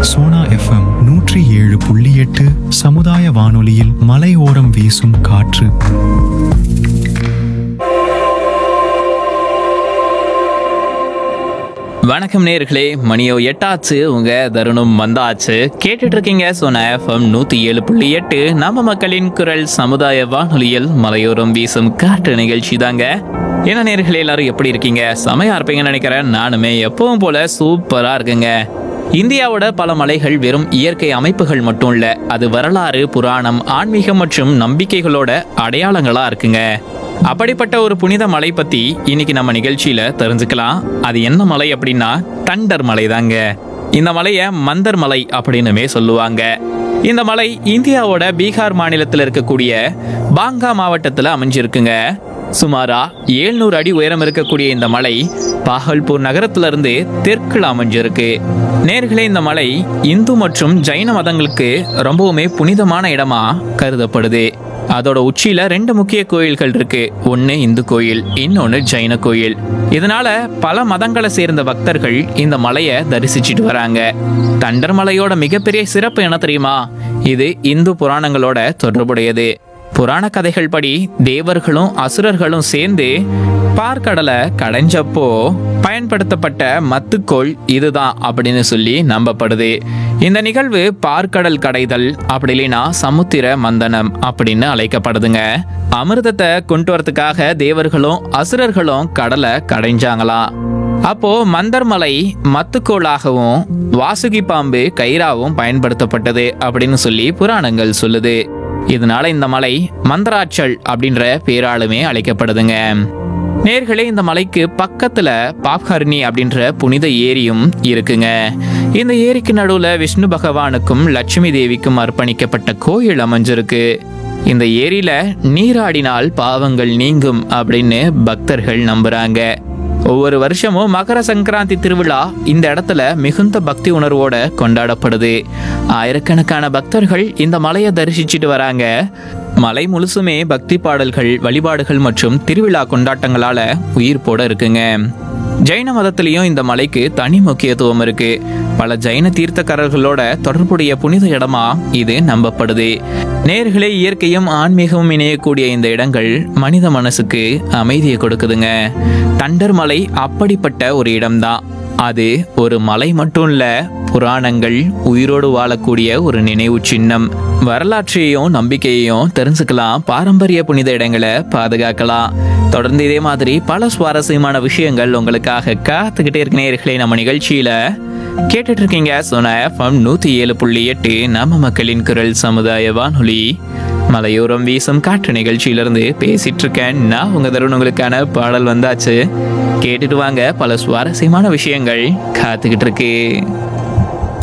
Sona FM நூற்றி ஏழு புள்ளி எட்டு சமுதாய வானொலியில் மலையோரம் வீசும் காற்று வணக்கம் நேர்களே மணியோ எட்டாச்சு உங்க தருணம் வந்தாச்சு கேட்டுட்டு இருக்கீங்க சோனா எஃப்எம் நூத்தி ஏழு புள்ளி எட்டு நம்ம மக்களின் குரல் சமுதாய வானொலியில் மலையோரம் வீசும் காற்று நிகழ்ச்சி தாங்க என்ன நேர்களே எல்லாரும் எப்படி இருக்கீங்க செமையா இருப்பீங்கன்னு நினைக்கிறேன் நானுமே எப்பவும் போல சூப்பரா இருக்குங்க இந்தியாவோட பல மலைகள் வெறும் இயற்கை அமைப்புகள் மட்டும் இல்ல அது வரலாறு புராணம் ஆன்மீகம் மற்றும் நம்பிக்கைகளோட அடையாளங்களா இருக்குங்க அப்படிப்பட்ட ஒரு புனித மலை பத்தி இன்னைக்கு நம்ம நிகழ்ச்சியில தெரிஞ்சுக்கலாம் அது என்ன மலை அப்படின்னா டண்டர் மலை தாங்க இந்த மலையை மந்தர் மலை அப்படின்னுமே சொல்லுவாங்க இந்த மலை இந்தியாவோட பீகார் மாநிலத்தில் இருக்கக்கூடிய பாங்கா மாவட்டத்தில் அமைஞ்சிருக்குங்க சுமாரா 700 அடி உயரம் இருக்கக்கூடிய இந்த மலை பாகல்பூர் நகரத்திலிருந்து தெற்குல அமைஞ்சிருக்கு நேர்களே இந்த மலை இந்து மற்றும் ஜைன மதங்களுக்கு ரொம்பவுமே புனிதமான இடமா கருதப்படுது அதோட உச்சியில ரெண்டு முக்கிய கோயில்கள் இருக்கு ஒன்னு இந்து கோயில் இன்னொன்னு ஜைன கோயில் இதனால பல மதங்களை சேர்ந்த பக்தர்கள் இந்த மலையை தரிசிச்சிட்டு வராங்க தண்டர் மலையோட மிகப்பெரிய சிறப்பு என்ன தெரியுமா இது இந்து புராணங்களோட தொடர்புடையது புராண கதைகள் படி தேவர்களும் அசுரர்களும் சேர்ந்து பார்க்கடலை கடைஞ்சப்போ பயன்படுத்தப்பட்ட மத்துக்கோள் இதுதான் அப்படின்னு சொல்லி நம்பப்படுது இந்த நிகழ்வு பார்க்கடல் கடைதல் அப்படி இல்லைன்னா சமுத்திர மந்தனம் அப்படின்னு அழைக்கப்படுதுங்க அமிர்தத்தை கொண்டு வரதுக்காக தேவர்களும் அசுரர்களும் கடலை கடைஞ்சாங்களாம் அப்போ மந்தர்மலை மத்துக்கோளாகவும் வாசுகி பாம்பு கயிறாவும் பயன்படுத்தப்பட்டது அப்படின்னு சொல்லி புராணங்கள் சொல்லுது இதனால இந்த மலை மந்தராச்சல் அப்படின்ற பேராலுமே அழைக்கப்படுதுங்க நேர்களே இந்த மலைக்கு பக்கத்துல பாப்ஹர்னி அப்படின்ற புனித ஏரியும் இருக்குங்க இந்த ஏரிக்கு நடுவுல விஷ்ணு பகவானுக்கும் லட்சுமி தேவிக்கும் அர்ப்பணிக்கப்பட்ட கோயில் அமைஞ்சிருக்கு இந்த ஏரியில நீராடினால் பாவங்கள் நீங்கும் அப்படின்னு பக்தர்கள் நம்புறாங்க ஒவ்வொரு வருஷமும் மகர சங்கராந்தி திருவிழா இந்த இடத்துல மிகுந்த பக்தி உணர்வோட கொண்டாடப்படுது ஆயிரக்கணக்கான பக்தர்கள் இந்த மலையை தரிசிச்சுட்டு வராங்க மலை முழுசுமே பக்தி பாடல்கள் வழிபாடுகள் மற்றும் திருவிழா கொண்டாட்டங்களால உயிர் போட இருக்குங்க ஜைன மதத்திலையும் இந்த மலைக்கு தனி முக்கியத்துவம் இருக்கு பல ஜைன தீர்த்தக்காரர்களோட தொடர்புடைய புனித இடமா இது நம்பப்படுது நேர்களே இயற்கையும் ஆன்மீகமும் இணையக்கூடிய இந்த இடங்கள் மனித மனசுக்கு அமைதியை கொடுக்குதுங்க தண்டர் மலை அப்படிப்பட்ட ஒரு இடம்தான் அது ஒரு மலை மட்டும் இல்ல புராணங்கள் உயிரோடு வாழக்கூடிய ஒரு நினைவு சின்னம் வரலாற்றையும் நம்பிக்கையையும் தெரிஞ்சுக்கலாம் பாரம்பரிய புனித இடங்களை பாதுகாக்கலாம் தொடர்ந்து இதே மாதிரி பல சுவாரஸ்யமான விஷயங்கள் உங்களுக்காக காத்துக்கிட்டே இருக்க நேயர்களே நம்ம நிகழ்ச்சியில கேட்டுட்டு இருக்கீங்க சோனா எஃப்எம் நூத்தி ஏழு புள்ளி எட்டு நம்ம மக்களின் குரல் சமுதாய வானொலி மலையோரம் வீசும் காற்று நிகழ்ச்சியிலிருந்து பேசிட்டு இருக்கேன் நான் உங்க தருண் உங்களுக்கான பாடல் வந்தாச்சு கேட்டுட்டு வாங்க பல சுவாரஸ்யமான விஷயங்கள் காத்துக்கிட்டு இருக்கு